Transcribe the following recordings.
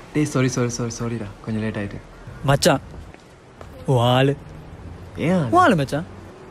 டேய் sorry sorry sorry சாரிடா கொஞ்சம் லேட் ஆயிட்டு மச்சான் உன் ஆளு ஏன் உன் ஆளு மச்சான்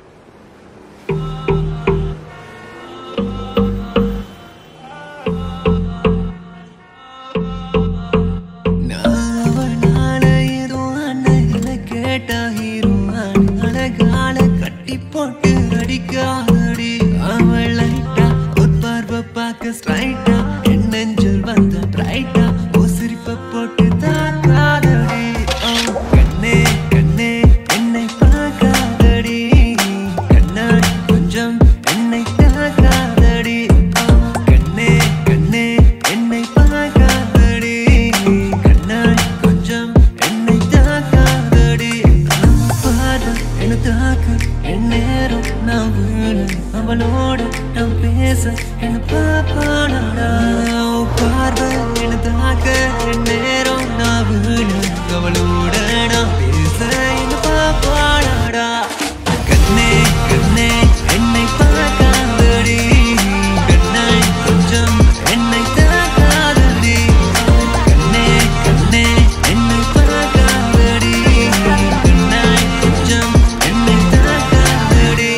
போட்டு அடிக்காதடி அவள் லைட்டா ஒரு பார்வை பார்க்க ஸ்ட்ரைட்டா என் நெஞ்சில் வந்த பிரைட்டா ஓ சிரிப்பை போட்டு தாக்காதடி ஓ, கண்ணே கண்ணே என்னை பார்க்காதடி கண்ணாடி கொஞ்சம் என்னை தாக்காதடி ஓ, கண்ணே கண்ணே என்னை பார்க்காதடி கண்ணாடி கொஞ்சம் என்னை தாக்காதடி பாரு என்ன தாக்கு என் நேரம் நான் வீணு அவளோட நான் பேச என்ன பாப்பாடா பார்வை என்ன தாக்க என் நேரம் நான் வீணு அவளோட நான் பேச என்ன பாப்பாடா கண்ணே கண்ணே என்னை பார்க்காதடி கண்ணாய் கொஞ்சம் என்னை தாக்காதடி கண்ணே கண்ணே என்னை பார்க்காதடி கண்ணாய் கொஞ்சம் என்னை தாக்காதடி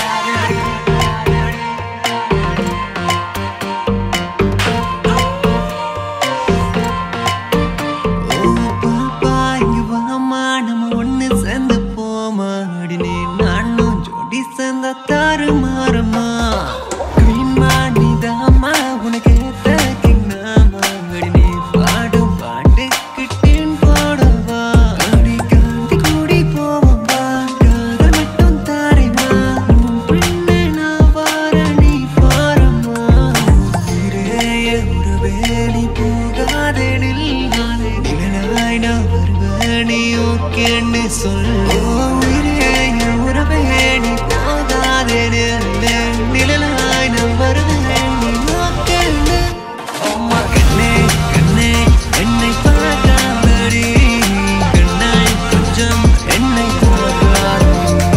ஓ பாப்பா இங்க வாமா நம்ம ஒண்ணு சேர்ந்து போமா அடினே நானும் ஜோடி சேர்ந்த தாறு மாறமா குயின் மாணி தாமா உனக்கு ஏத்த கிங்னாமா அடினே பாடும் பாட்டு கிட்டின் போடவா அடி காந்தி கூடி போவா காதல் மட்டும் தாரைமா உன் பின்னே நான் வார நீ பாரமா உயிரேய உறவே நீ போகாதே நில்லாதே நிழலாய் நான் வருவேன் நீ ஓகேன்னு சொல்லு உயிரேய உறவே நீ போகாதே நில்லு. நிழலாய் நான் வருவேன் நீ ஓகேன்னு அம்மா கண்ணே கண்ணே என்னை பார்க்காதடி கண்ணாய் கொஞ்சம் என்னை பார்க்காதடி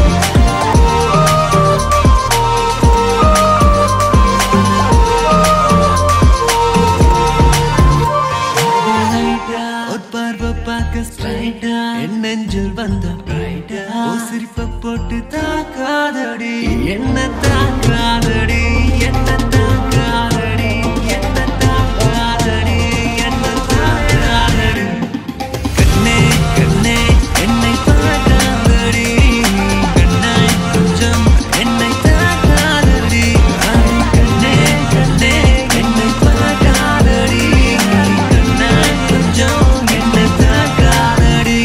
ஒரு பார்வை பார்க்க ஸ்ட்ரைட்டா என் நெஞ்சில் வந்த பிரைட்டா சிரிப்பை போட்டு தாக்காதடி என்ன தாக்காதடி என்ன தாக்காதடி என்ன தாக்காதடி என்ன தாக்காதடி கண்ணே கண்ணே என்னை பார்க்காதடி கண்ணாய் கொஞ்சம் என்னை தாக்காதடி அடி கண்ணே கண்ணே என்னை பார்க்காதடி கண்ணாய் கொஞ்சம் என்னை தாக்காதடி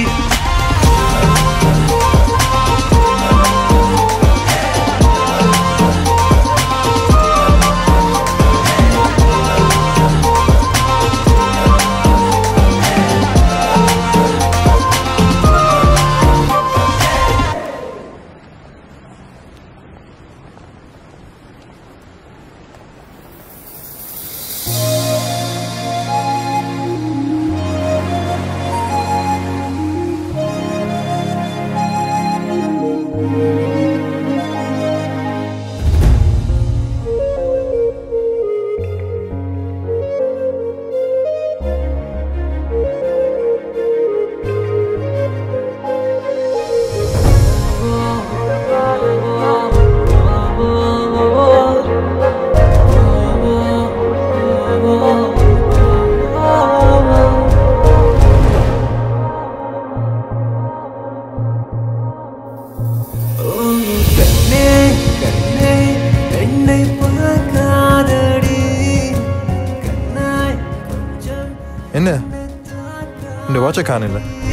கண்ணே கண்ணே என்னை பார்க்காதடி கண்ணாய் கொஞ்சம் என்ன இந்த வாட்சை காணல